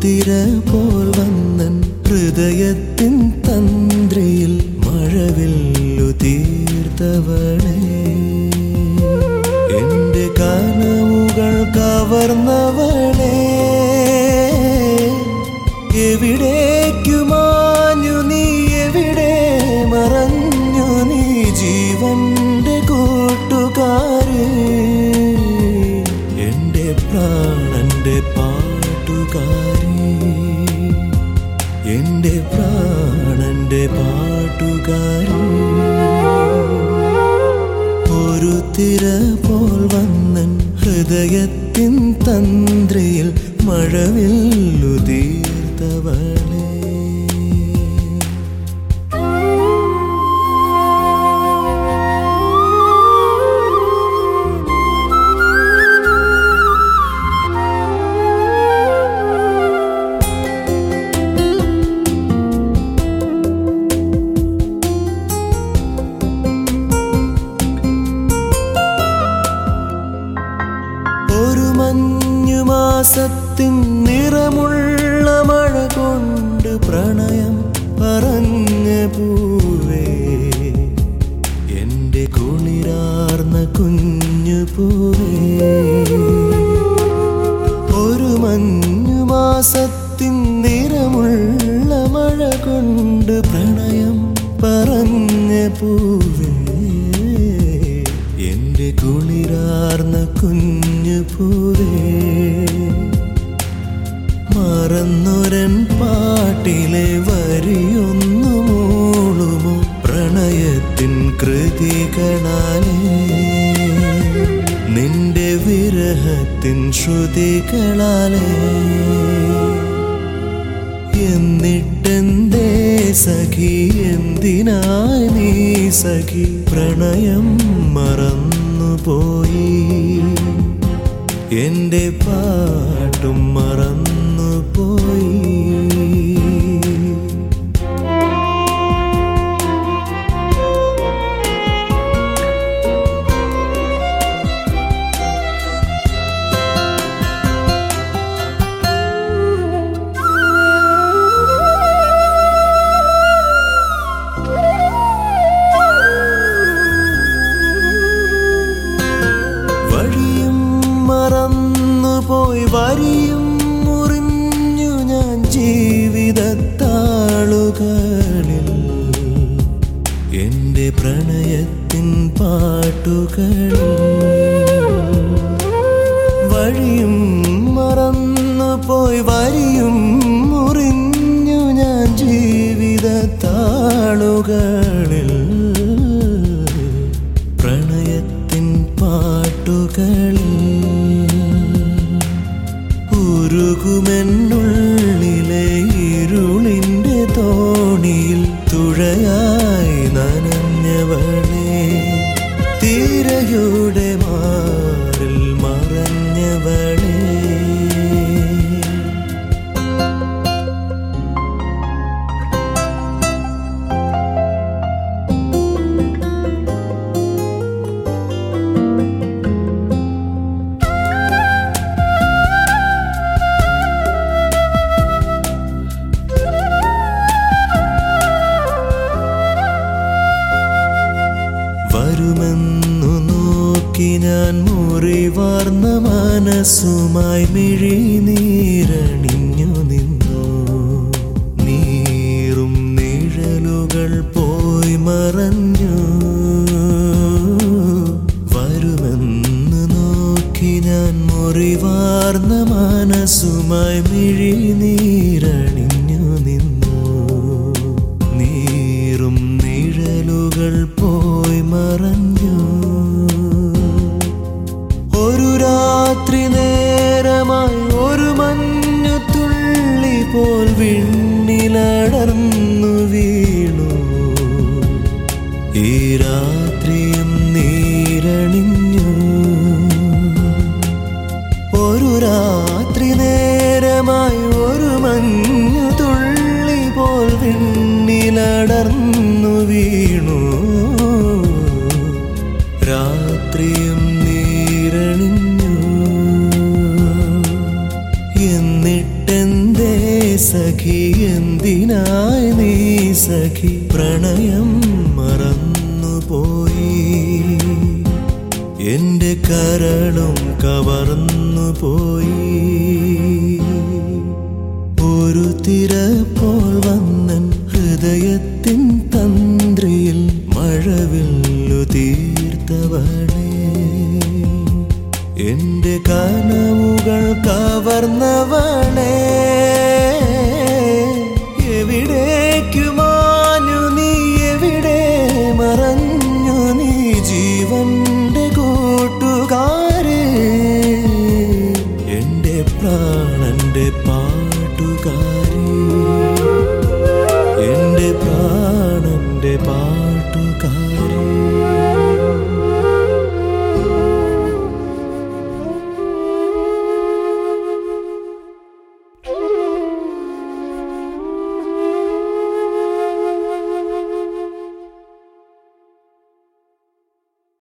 തിര പോൽ വന്നൻ ഹൃദയത്തിൻ തന്ത്രിയിൽ മഴവില്ലു തീർത്തവളെ എന്റെ കനവുകൾ കവർന്നവളെ എവിടേക്കു മാഞ്ഞു നീ എവിടെ മറഞ്ഞു നീ ജീവന്റെ കൂട്ടുകാര് എന്റെ പ്രാണന്റെ പാട്ടുകാരി എന്റെ പ്രാണന്റെ പാട്ടുകാരി ഒരു തിര പോൽ വന്നൻ ഹൃദയത്തിൻ തന്ത്രിയിൽ മഴവില്ലു തീർത്തവളേ ഒരു മഞ്ഞുമാസത്തിൻ നിറമുള്ള മഴ കൊണ്ട് പ്രണയം പറഞ്ഞ പൂവേ എന്റെ കുളിരാർന്ന കുഞ്ഞു പൂവേ ഒരു മഞ്ഞുമാസത്തിൻ നിറമുള്ള മഴ കൊണ്ട് പ്രണയം പറഞ്ഞ പൂവേ എന്റെ കുളിരാർന്ന കുഞ്ഞു പൂവേ മറന്നൊരൻ പാട്ടിലെ വരിയൊന്നു മൂളുമോ പ്രണയത്തിൻ കൃതികളാലേ നിന്റെ വിരഹത്തിൻ ശ്രുതികളാലേ എന്നിട്ടെന്തേ സഖി എന്തിനായി നീ സഖി പ്രണയം മറന്നുപോയി എന്റെ പാട്ടും മറന്നുപോയി വഴിയും മറന്നുപോയി വരിയും മുറിഞ്ഞു ഞാൻ ജീവിതത്താളുകളിൽ എന്റെ പ്രണയത്തിൻ പാട്ടുകളിൽ വഴിയും മറന്നുപോയി വരിയും മുറിഞ്ഞു ഞാൻ ജീവിതത്താളുകളിൽ പ്രണയത്തിൻ പാട്ടുകളിൽ ഉരുകുമെന്നുള്ളിലെ ഇരുളിൻ്റെ തോണിയിൽ തുഴയായി നനഞ്ഞവളെ തീരയുടെ മാറിൽ മറഞ്ഞവളെ വരുമെന്നു നോക്കി ഞാൻ മുറിവാർന്ന മനസ്സുമായി മിഴിനീരണിഞ്ഞു നിന്നു നീറും നിഴലുകൾ പോയി മറഞ്ഞു വരുമെന്ന് നോക്കി ഞാൻ മുറിവാർന്ന മനസ്സുമായി മിഴിനീരണിഞ്ഞു നിന്നു നീറും നിഴലുകൾ പോയി മറഞ്ഞു ഒരു രാത്രി നേരമായി ഒരു മഞ്ഞു തുള്ളി പോൽ വിണ്ണിലടർന്നു വീണു ഈ രാത്രിയും നീരണിഞ്ഞു ഒരു രാത്രി നേരമായി ഒരു മഞ്ഞു തുള്ളി പോൽ വിണ്ണിലടർന്നു വീണു രാത്രിയും നീരണിഞ്ഞു എന്നിട്ടെന്തേ സഖി എന്തിനായി നീ സഖി പ്രണയം മറന്നുപോയി എന്റെ കരളും കവർന്നു പോയി ഒരു തിര പോൽ വന്നൻ ഹൃദയത്തിൻ തന്ത്രിയിൽ മഴവില്ലു തീർത്തവളേ എന്റെ കനവുകൾ കവർന്നവളേ